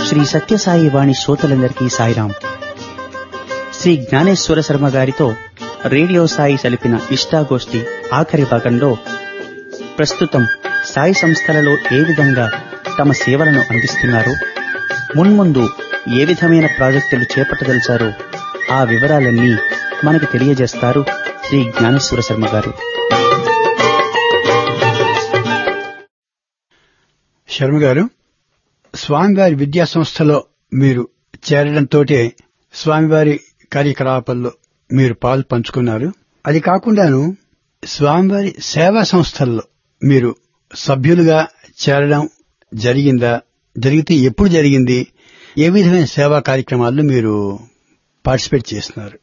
శ్రీ సత్యసాయి వాణి శ్రోతలందరికీ సాయిరాం శ్రీ జ్ఞానేశ్వర శర్మ గారితో రేడియో సాయి సలిపిన ఇష్టాగోష్ఠి ఆఖరి భాగంలో ప్రస్తుతం సాయి సంస్థలలో ఏ విధంగా తమ సేవలను అందిస్తున్నారో మున్ముందు ఏ విధమైన ప్రాజెక్టులు చేపట్టదలిచారో ఆ వివరాలన్నీ మనకు తెలియజేస్తారు శ్రీ జ్ఞానేశ్వర శర్మ గారు శర్మ గారు స్వామివారి విద్యా సంస్థలో మీరు చేరడంతో స్వామివారి కార్యకలాపాల్లో మీరు పాలు పంచుకున్నారు అది కాకుండాను స్వామివారి సేవా సంస్థల్లో మీరు సభ్యులుగా చేరడం జరిగిందా జరిగితే ఎప్పుడు జరిగింది ఏ విధమైన సేవా కార్యక్రమాల్లో మీరు పార్టిసిపేట్ చేస్తున్నారు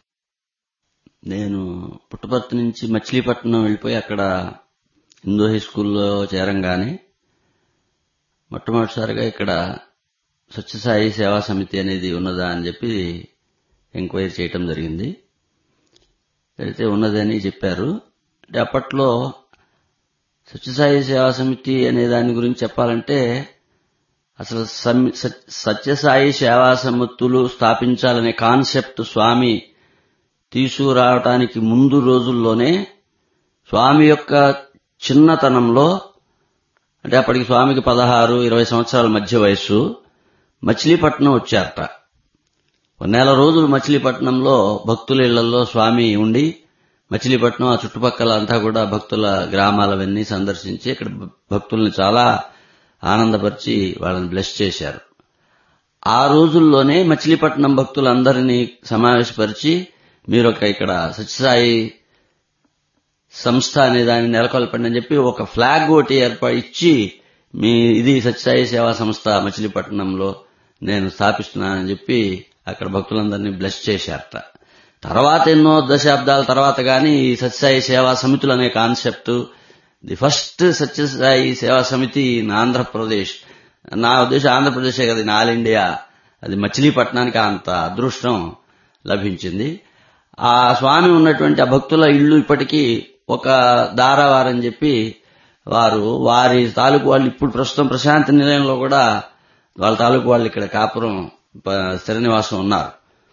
నేను పుట్టపర్తి నుంచి మచిలీపట్నం వెళ్ళిపోయి అక్కడ హిందూ హై స్కూల్లో చేరంగానే మొట్టమొదటిసారిగా ఇక్కడ సత్యసాయి సేవా సమితి అనేది ఉన్నదా అని చెప్పి ఎంక్వైరీ చేయటం జరిగింది అయితే ఉన్నదని చెప్పారు అంటే అప్పట్లో సత్యసాయి సేవా సమితి అనే దాని గురించి చెప్పాలంటే అసలు సమ్- సత్- సత్యసాయి సేవా సమితులు స్థాపించాలనే కాన్సెప్ట్ స్వామి తీసుకురావటానికి ముందు రోజుల్లోనే స్వామి యొక్క చిన్నతనంలో అంటే అప్పటికి స్వామికి పదహారు ఇరవై సంవత్సరాల మధ్య వయస్సు మచిలీపట్నం వచ్చారట ఒక నెల రోజులు మచిలీపట్నంలో భక్తుల ఇళ్లలో స్వామి ఉండి మచిలీపట్నం ఆ చుట్టుపక్కల అంతా కూడా భక్తుల గ్రామాలవన్నీ సందర్శించి ఇక్కడ భక్తుల్ని చాలా ఆనందపరిచి వాళ్ళని బ్లెస్ చేశారు ఆ రోజుల్లోనే మచిలీపట్నం భక్తులందరినీ సమావేశపరిచి మీరు ఒక ఇక్కడ సత్యసాయి సంస్థ అనే దాన్ని నెలకొల్పండి అని చెప్పి ఒక ఫ్లాగ్ ఒకటి ఏర్పాటు ఇచ్చి మీ ఇది సత్యసాయి సేవా సంస్థ మచిలీపట్నంలో నేను స్థాపిస్తున్నానని చెప్పి అక్కడ భక్తులందరినీ బ్లెస్ చేశారట తర్వాత ఎన్నో దశాబ్దాల తర్వాత గాని ఈ సత్యసాయి సేవా సమితులు అనే కాన్సెప్ట్ ది ఫస్ట్ సత్యసాయి సేవా సమితి ఇన్ ఆంధ్రప్రదేశ్ నా ఉద్దేశం ఆంధ్రప్రదేశే కదా ఇన్ ఆల్ ఇండియా అది మచిలీపట్నానికి అంత అదృష్టం లభించింది ఆ స్వామి ఉన్నటువంటి ఆ భక్తుల ఇళ్ళు ఇప్పటికీ ఒక దారావారని చెప్పి వారు వారి తాలూకు వాళ్ళు ఇప్పుడు ప్రస్తుతం ప్రశాంతి నిలయంలో కూడా వాళ్ళ తాలూకు వాళ్ళు ఇక్కడ కాపురం ప- స్థిర నివాసం ఉన్నారు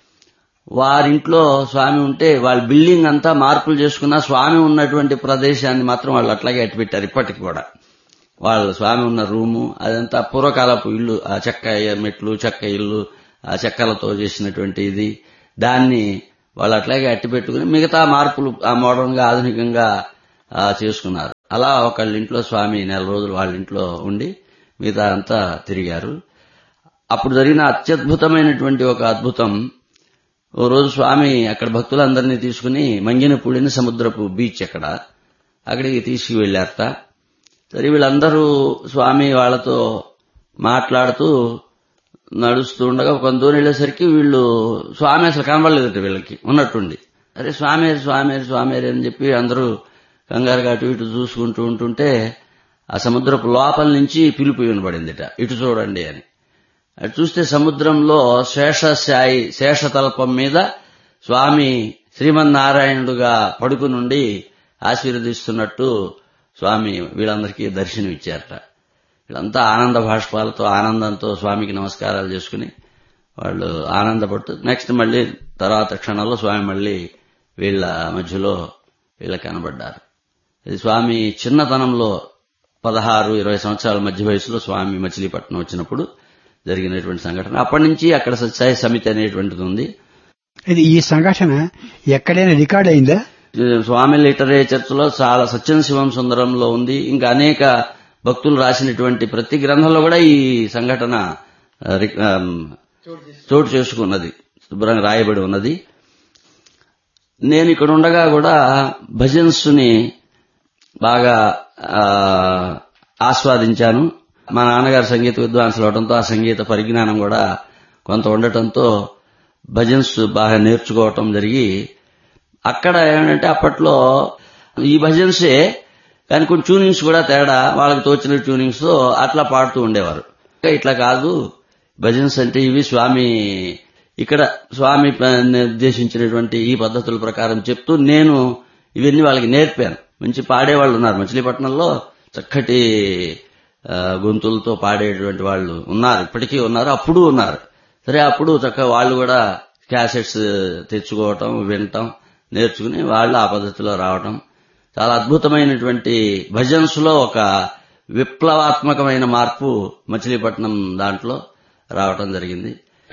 వారింట్లో స్వామి ఉంటే వాళ్ళ బిల్డింగ్ అంతా మార్పులు చేసుకున్న స్వామి ఉన్నటువంటి ప్రదేశాన్ని మాత్రం వాళ్ళు అట్లాగే అట్టిపెట్టారు ఇప్పటికి కూడా వాళ్ళ స్వామి ఉన్న రూము అదంతా పూర్వకాలపు ఇల్లు ఆ చెక్క మెట్లు చెక్క ఇల్లు ఆ చెక్కలతో చేసినటువంటి ఇది దాన్ని వాళ్ళు అట్లాగే అట్టి పెట్టుకుని మిగతా మార్పులు ఆ మోడర్న్ గా ఆధునికంగా ఆ, చేసుకున్నారు అలా ఒకళ్ళ ఇంట్లో స్వామి నెల రోజులు వాళ్ళ ఇంట్లో ఉండి మిగతా అంతా తిరిగారు అప్పుడు జరిగిన అత్యద్భుతమైనటువంటి ఒక అద్భుతం ఓ రోజు స్వామి అక్కడ భక్తులందరినీ తీసుకుని మంగినపూడిని సముద్రపు బీచ్ అక్కడ అక్కడికి తీసుకువెళ్లారట సరే వీళ్ళందరూ స్వామి వాళ్ళతో మాట్లాడుతూ నడుస్తూ ఉండగా కొంత దూరం వెళ్ళేసరికి వీళ్ళు స్వామి అసలు కనబడలేదట వీళ్ళకి ఉన్నట్టుండి అరే స్వామి స్వామి స్వామి అని చెప్పి అందరూ కంగారుగా అటు ఇటు చూసుకుంటూ ఉంటుంటే ఆ సముద్రపు లోపల నుంచి పిలుపు వినబడిందిట ఇటు చూడండి అని అటు చూస్తే సముద్రంలో శేషశాయి శేషతల్పం మీద స్వామి శ్రీమన్నారాయణుడుగా పడుకునుండి ఆశీర్వదిస్తున్నట్టు స్వామి వీళ్ళందరికీ దర్శనం ఇచ్చారట వీళ్ళంతా ఆనంద భాష్పాలతో ఆనందంతో స్వామికి నమస్కారాలు చేసుకుని వాళ్ళు ఆనందపడుతూ నెక్స్ట్ మళ్ళీ తర్వాత క్షణంలో స్వామి మళ్ళీ వీళ్ళ మధ్యలో వీళ్ళ కనబడ్డారు ఇది స్వామి చిన్నతనంలో పదహారు ఇరవై సంవత్సరాల మధ్య వయసులో స్వామి మచిలీపట్నం వచ్చినప్పుడు జరిగినటువంటి సంఘటన అప్పటి నుంచి అక్కడ సత్సాయి సమితి అనేటువంటిది ఉంది ఇది ఈ సంఘటన ఎక్కడైనా రికార్డ్ అయిందా స్వామి లిటరేచర్స్ లో చాలా సత్యం శివం సుందరంలో ఉంది ఇంకా అనేక భక్తులు రాసినటువంటి ప్రతి గ్రంథంలో కూడా ఈ సంఘటన ఆ, రి- ఆ, చోటు చేసుకున్నది శుభ్రంగా రాయబడి ఉన్నది నేను ఇక్కడ ఉండగా కూడా భజన్స్ ని బాగా ఆ, ఆస్వాదించాను మా నాన్నగారు సంగీత విద్వాంసులు అవడంతో ఆ సంగీత పరిజ్ఞానం కూడా కొంత ఉండటంతో భజన్స్ బాగా నేర్చుకోవటం జరిగి అక్కడ ఏమంటే అప్పట్లో ఈ భజన్సే కానీ కొన్ని ట్యూనింగ్స్ కూడా తేడా వాళ్ళకి తోచిన ట్యూనింగ్స్ తో అట్లా పాడుతూ ఉండేవారు ఇట్లా కాదు భజన్స్ అంటే ఇవి స్వామి ఇక్కడ స్వామి ప- నిర్దేశించినటువంటి ఈ పద్ధతుల ప్రకారం చెప్తూ నేను ఇవన్నీ వాళ్ళకి నేర్పాను మంచి పాడేవాళ్ళు ఉన్నారు మచిలీపట్నంలో చక్కటి ఆ, గొంతులతో పాడేటువంటి వాళ్ళు ఉన్నారు ఇప్పటికీ ఉన్నారు అప్పుడు ఉన్నారు సరే అప్పుడు చక్కగా వాళ్ళు కూడా క్యాసెట్స్ తెచ్చుకోవటం వినటం నేర్చుకుని వాళ్ళు ఆ పద్ధతిలో రావటం చాలా అద్భుతమైనటువంటి భజన్స్ లో ఒక విప్లవాత్మకమైన మార్పు మచిలీపట్నం దాంట్లో రావటం జరిగింది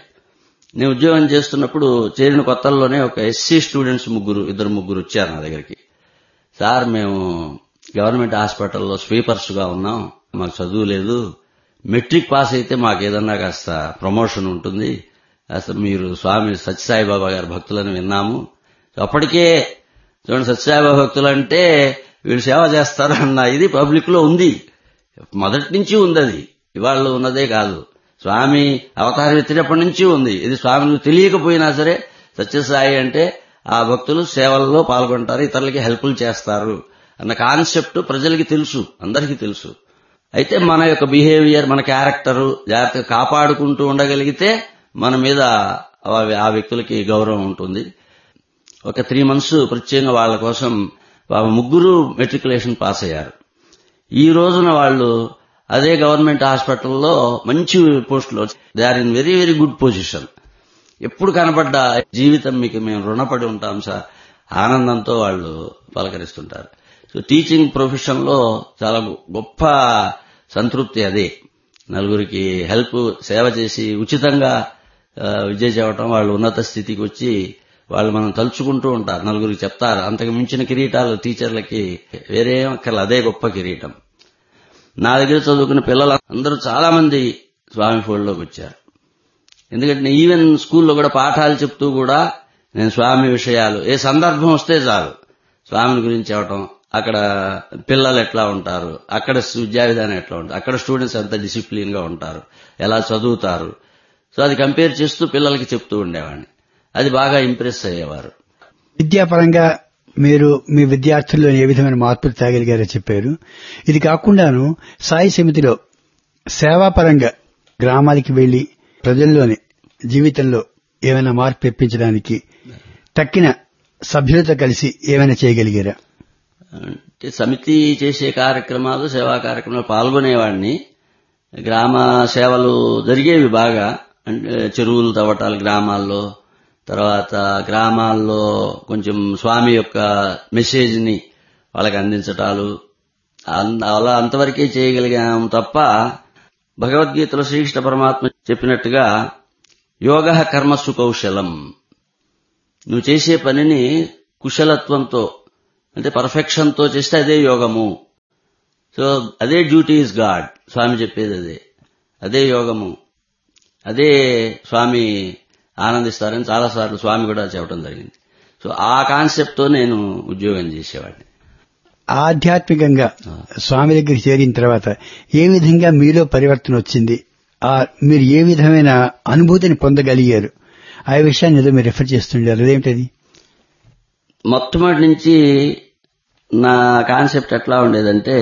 నేను ఉద్యోగం చేస్తున్నప్పుడు చేరిన కొత్తల్లోనే ఒక ఎస్సీ స్టూడెంట్స్ ముగ్గురు ఇద్దరు ముగ్గురు వచ్చారు నా దగ్గరికి సార్ మేము గవర్నమెంట్ హాస్పిటల్లో స్వీపర్స్ గా ఉన్నాం మాకు చదువు లేదు మెట్రిక్ పాస్ అయితే మాకు ఏదన్నా కాస్త ప్రమోషన్ ఉంటుంది అసలు మీరు స్వామి సత్యసాయిబాబా గారి భక్తులని విన్నాము అప్పటికే చూడండి సత్యసాయిబాబా భక్తులు అంటే వీళ్ళు సేవ చేస్తారు అన్న ఇది పబ్లిక్ లో ఉంది మొదటి నుంచి ఉంది అది ఇవాళ ఉన్నదే కాదు స్వామి అవతారం ఎత్తినప్పటి నుంచి ఉంది ఇది స్వామికి తెలియకపోయినా సరే సత్యసాయి అంటే ఆ భక్తులు సేవల్లో పాల్గొంటారు ఇతరులకి హెల్ప్లు చేస్తారు అన్న కాన్సెప్ట్ ప్రజలకి తెలుసు అందరికీ తెలుసు అయితే మన యొక్క బిహేవియర్ మన క్యారెక్టర్ జాగ్రత్తగా కాపాడుకుంటూ ఉండగలిగితే మన మీద ఆ- ఆ వ్యక్తులకి గౌరవం ఉంటుంది ఒక త్రీ మంత్స్ ప్రత్యేకంగా వాళ్ళ కోసం వాళ్ళ ముగ్గురు మెట్రికులేషన్ పాస్ అయ్యారు ఈ రోజున వాళ్ళు అదే గవర్నమెంట్ హాస్పిటల్లో మంచి పోస్టులో they are in very very good position ఎప్పుడు కనపడ్డ జీవితం మీకు మేము రుణపడి ఉంటాం సార్ ఆనందంతో వాళ్ళు పలకరిస్తుంటారు సో టీచింగ్ ప్రొఫెషన్ లో చాలా గొప్ప సంతృప్తి అదే నలుగురికి హెల్ప్ సేవ చేసి ఉచితంగా ఆ, విద్య చేయటం వాళ్ళు ఉన్నత స్థితికి వచ్చి వాళ్ళు మనం తలుచుకుంటూ ఉంటారు నలుగురికి చెప్తారు అంతకు మించిన కిరీటాలు టీచర్లకి వేరే అక్కర్లేదు అదే గొప్ప కిరీటం నా దగ్గర చదువుకున్న పిల్లలు అందరూ చాలా మంది స్వామి ఫోల్డ్లోకి వచ్చారు ఎందుకంటే నేను ఈవెన్ స్కూల్లో కూడా పాఠాలు చెప్తూ కూడా నేను స్వామి విషయాలు ఏ సందర్భం వస్తే చాలు స్వామిని గురించి అవటం అక్కడ పిల్లలు ఎట్లా ఉంటారు అక్కడ విద్యా విధానం ఎట్లా ఉంటుంది అక్కడ స్టూడెంట్స్ ఎంత డిసిప్లిన్ గా ఉంటారు ఎలా చదువుతారు సో అది కంపేర్ చేస్తూ పిల్లలకి చెప్తూ ఉండేవాడిని అది బాగా ఇంప్రెస్ అయ్యేవారు విద్యాపరంగా మీరు మీ విద్యార్థుల్లో ఏ విధమైన మార్పులు తేగలిగారో చెప్పారు ఇది కాకుండాను సాయి సమితిలో సేవాపరంగా గ్రామాలకి వెళ్లి ప్రజల్లోని జీవితంలో ఏమైనా మార్పు తెప్పించడానికి తక్కిన సభ్యులతో కలిసి ఏమైనా చేయగలిగారా అంటే సమితి చేసే కార్యక్రమాలు సేవా కార్యక్రమాలు పాల్గొనేవాడిని గ్రామ సేవలు జరిగేవి బాగా అంటే చెరువులు తవ్వటాలు గ్రామాల్లో తర్వాత గ్రామాల్లో కొంచెం స్వామి యొక్క మెసేజ్ ని వాళ్ళకి అందించటాలు అన్- అలా అంతవరకే చేయగలిగాం తప్ప భగవద్గీతలో శ్రీకృష్ణ పరమాత్మ చెప్పినట్టుగా యోగ కర్మసు కౌశలం నువ్వు చేసే పనిని కుశలత్వంతో అంటే పర్ఫెక్షన్ తో చేస్తే అదే యోగము సో అదే డ్యూటీ ఇస్ గాడ్ స్వామి చెప్పేది అదే అదే యోగము అదే స్వామి ఆనందిస్తారని చాలాసార్లు స్వామి కూడా చెప్పడం జరిగింది సో ఆ కాన్సెప్ట్ తో నేను ఉద్యోగం చేసేవాడిని ఆధ్యాత్మికంగా స్వామి దగ్గరికి చేరిన తర్వాత ఏ విధంగా మీలో పరివర్తన వచ్చింది ఆ మీరు ఏ విధమైన అనుభూతిని పొందగలిగారు ఆ విషయాన్ని ఏదో మీరు రిఫర్ చేస్తుండారు అదేమిటది మొట్టమొదటి నుంచి నా కాన్సెప్ట్ ఎట్లా ఉండేదంటే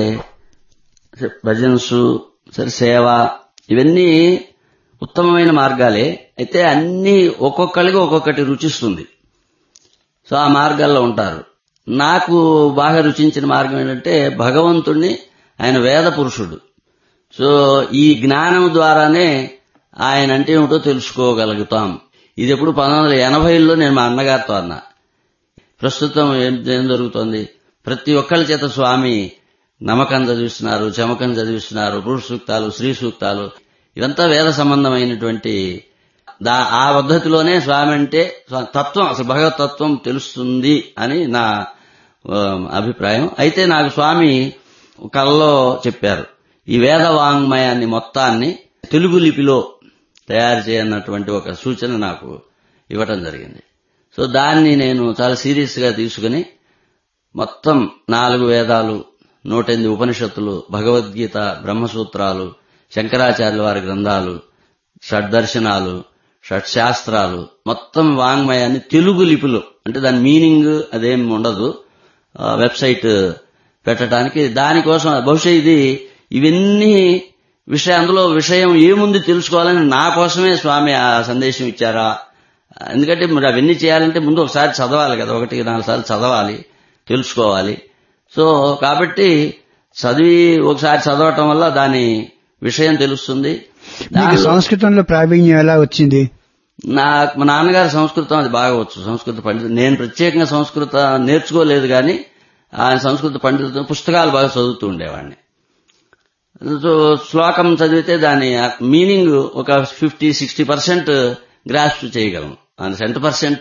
సరే, భజన్స్ సరే సేవ ఇవన్నీ ఉత్తమమైన మార్గాలే అయితే అన్ని ఒక్కొక్కరికి ఒక్కొక్కటి రుచిస్తుంది సో ఆ మార్గాల్లో ఉంటారు నాకు బాగా రుచించిన మార్గం ఏంటంటే భగవంతుణ్ణి ఆయన వేద పురుషుడు సో ఈ జ్ఞానం ద్వారానే ఆయన అంటే ఏమిటో తెలుసుకోగలుగుతాం ఇది ఎప్పుడు పంతొమ్మిది వందల ఎనభైలో నేను మా అన్నగారితో అన్నా ప్రస్తుతం ఏం ఏం జరుగుతోంది ప్రతి ఒక్కరి చేత స్వామి నమ్మకం చదివిస్తున్నారు చమకం చదివిస్తున్నారు పురుష సూక్తాలు స్త్రీ సూక్తాలు ఇదంతా వేద సంబంధమైనటువంటి దా ఆ పద్ధతిలోనే స్వామి అంటే స్వ- తత్వం అసలు భగవత్ తత్వం తెలుస్తుంది అని నా ఆ, అభిప్రాయం అయితే నాకు స్వామి కల్లో చెప్పారు ఈ వేద వాంగ్మయాన్ని మొత్తాన్ని తెలుగు లిపిలో తయారు చేయన్నటువంటి ఒక సూచన నాకు ఇవ్వటం జరిగింది సో దాన్ని నేను చాలా సీరియస్ గా తీసుకుని మొత్తం నాలుగు వేదాలు నూటెనిమిది ఉపనిషత్తులు భగవద్గీత బ్రహ్మసూత్రాలు శంకరాచార్యుల వారి గ్రంథాలు షడ్దర్శనాలు షట్శాస్త్రాలు మొత్తం వాంగ్మయాన్ని తెలుగు లిపిలో అంటే దాని మీనింగ్ అదేం ఉండదు ఆ, వెబ్సైట్ పెట్టడానికి దానికోసం బహుశా ఇది ఇవన్నీ విషయం అందులో విషయం ఏముంది తెలుసుకోవాలని నా కోసమే స్వామి ఆ సందేశం ఇచ్చారా ఎందుకంటే మరి అవన్నీ చేయాలంటే ముందు ఒకసారి చదవాలి కదా ఒకటి నాలుగు సార్లు చదవాలి తెలుసుకోవాలి సో కాబట్టి చదివి ఒకసారి చదవటం వల్ల దాని విషయం తెలుస్తుంది మీకు దానిలో- సంస్కృతంలో ప్రావీణ్యం ఎలా వచ్చింది నా మా నాన్నగారి సంస్కృతం అది బాగా వచ్చు సంస్కృత పండితుడు నేను ప్రత్యేకంగా సంస్కృత నేర్చుకోలేదు కానీ ఆయన సంస్కృత పండితులతో పుస్తకాలు బాగా చదువుతూ ఉండేవాడిని సో శ్లోకం చదివితే దాని మీనింగ్ ఒక ఫిఫ్టీ సిక్స్టీ పర్సెంట్ గ్రాస్ప్ చేయగలను సెంట్ పర్సెంట్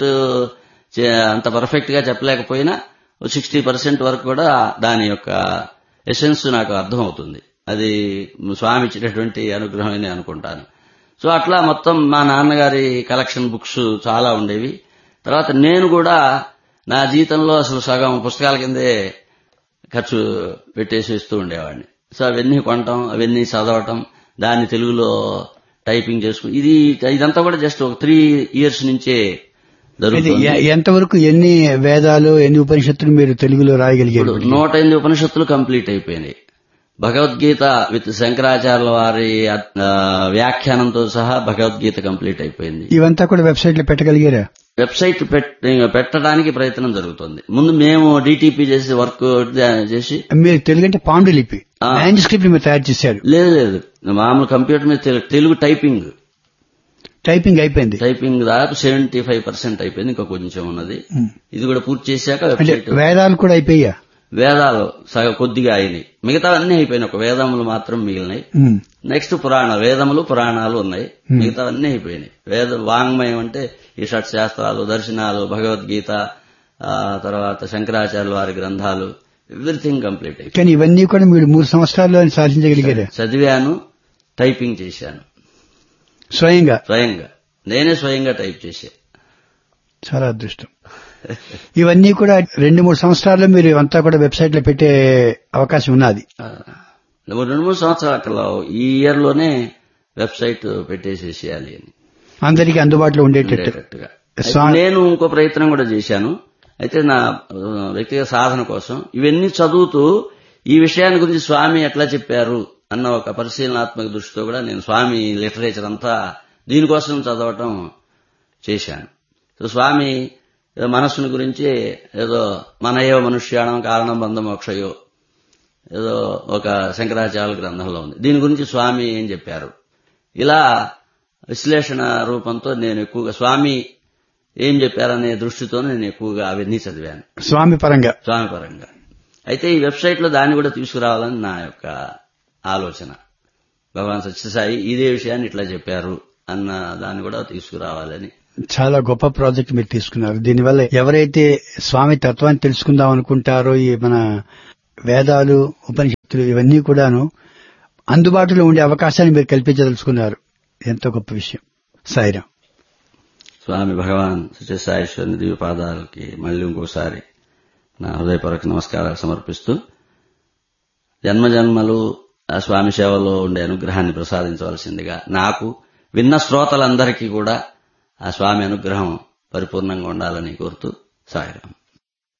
అంత పర్ఫెక్ట్ గా చెప్పలేకపోయినా సిక్స్టీ పర్సెంట్ వరకు కూడా దాని యొక్క ఎసెన్స్ నాకు అర్థమవుతుంది అది స్వామి ఇచ్చినటువంటి అనుగ్రహమని అనుకుంటాను సో అట్లా మొత్తం మా నాన్నగారి కలెక్షన్ బుక్స్ చాలా ఉండేవి తర్వాత నేను కూడా నా జీతంలో అసలు సగం పుస్తకాల కిందే ఖర్చు పెట్టేసి ఇస్తూ ఉండేవాడిని సో అవన్నీ కొనటం అవన్నీ చదవటం దాన్ని తెలుగులో టైపింగ్ చేసుకుని ఇది ఇదంతా కూడా జస్ట్ ఒక త్రీ ఇయర్స్ నుంచే ఇది జరుగుతుంది ఎ- ఎంతవరకు ఎన్ని వేదాలు ఎన్ని ఉపనిషత్తులు మీరు తెలుగులో రాయగలిగారు ఇప్పుడు నూట ఎనిమిది ఉపనిషత్తులు కంప్లీట్ అయిపోయినాయి భగవద్గీత విత్ శంకరాచార్యుల వారి ఆ, వ్యాఖ్యానంతో సహా భగవద్గీత కంప్లీట్ అయిపోయింది ఇవంతా కూడా వెబ్సైట్ లో పెట్టగలిగారా వెబ్సైట్ పెట్- పెట్టడానికి ప్రయత్నం జరుగుతుంది ముందు మేము డిటిపి చేసి వర్క్ చేసి మీరు తెలుగు అంటే పాండులిపి ఆ. మ్యాన్స్క్రిప్ట్ మీరు తయారు చేశారు లేదు లేదు మామూలు కంప్యూటర్ మీద తెలు- తెలుగు టైపింగ్ టైపింగ్ అయిపోయింది టైపింగ్ దాదాపు సెవెంటీ ఫైవ్ పర్సెంట్ అయిపోయింది ఇంకా కొంచెం ఉన్నది ఇది కూడా పూర్తి చేశాక అంటే వెబ్సైట్ వేదాలు కూడా అయిపోయా వేదాలు సగ కొద్దిగా అయినాయి మిగతా అన్ని అయిపోయినాయి ఒక వేదములు మాత్రం మిగిలినాయి ఉమ్. నెక్స్ట్ పురాణ వేదములు పురాణాలు ఉన్నాయి మిగతా అన్ని అయిపోయినాయి వేద వాంగ్మయం అంటే ఈ షట్ శాస్త్రాలు దర్శనాలు భగవద్గీత ఆ తర్వాత శంకరాచార్యుల వారి గ్రంథాలు ఎవ్రీథింగ్ కంప్లీట్ అయిపోయింది కానీ ఇవన్నీ కూడా మీరు మూడు సంవత్సరాల్లో సాధించగలిగారా చదివాను టైపింగ్ చేశాను స్వయంగా స్వయంగా నేనే స్వయంగా టైప్ చేశా చాలా అదృష్టం ఇవన్నీ కూడా రెండు మూడు సంవత్సరాల్లో మీరు అంతా కూడా వెబ్సైట్ లో పెట్టే అవకాశం ఉన్నది ఆ, రెండు మూడు సంవత్సరాల కల్లా ఈ ఇయర్ లోనే వెబ్సైట్ పెట్టేసేసేయాలి అని అందరికీ అందుబాటులో ఉండేటట్టు ఉండేటట్టుగా అయితే స్వా- నేను ఇంకో ప్రయత్నం కూడా చేశాను అయితే నా ఆ, వ్యక్తిగత సాధన కోసం ఇవన్నీ చదువుతూ ఈ విషయాన్ని గురించి స్వామి ఎట్లా చెప్పారు అన్న ఒక పరిశీలనాత్మక దృష్టితో కూడా నేను స్వామి లిటరేచర్ అంతా దీనికోసం చదవటం చేశాను సో స్వామి ఏదో మనస్సుని గురించి ఏదో మనయో మనుష్యాణం కారణం బంధం మోక్షయో ఏదో ఒక శంకరాచార్య గ్రంథంలో ఉంది దీని గురించి స్వామి ఏం చెప్పారు ఇలా విశ్లేషణ రూపంతో నేను ఎక్కువగా స్వామి ఏం చెప్పారనే దృష్టితో నేను ఎక్కువగా అవన్నీ చదివాను స్వామి పరంగా స్వామి పరంగా అయితే ఈ వెబ్సైట్ లో దాన్ని కూడా తీసుకురావాలని నా యొక్క ఆలోచన భగవాన్ సత్యసాయి ఇదే విషయాన్ని ఇట్లా చెప్పారు అన్న దాన్ని కూడా తీసుకురావాలని చాలా గొప్ప ప్రాజెక్ట్ మీరు తీసుకున్నారు దీనివల్ల ఎవరైతే స్వామి తత్వాన్ని తెలుసుకుందాం అనుకుంటారో ఈ మన వేదాలు ఉపనిషత్తులు ఇవన్నీ కూడాను అందుబాటులో ఉండే అవకాశాన్ని మీరు కల్పించదలుచుకున్నారు ఎంతో గొప్ప విషయం సాయిరాం స్వామి భగవాన్ సత్యసాయేశ్వరుని దివ్య పాదాలకి మళ్ళీ ఇంకోసారి నా హృదయపూర్వక నమస్కారాలు సమర్పిస్తూ జన్మ జన్మలు ఆ స్వామి సేవలో ఉండే అనుగ్రహాన్ని ప్రసాదించవలసిందిగా నాకు విన్న శ్రోతలందరికీ కూడా ఆ స్వామి అనుగ్రహం పరిపూర్ణంగా ఉండాలని కోరుతూ సాయిరాం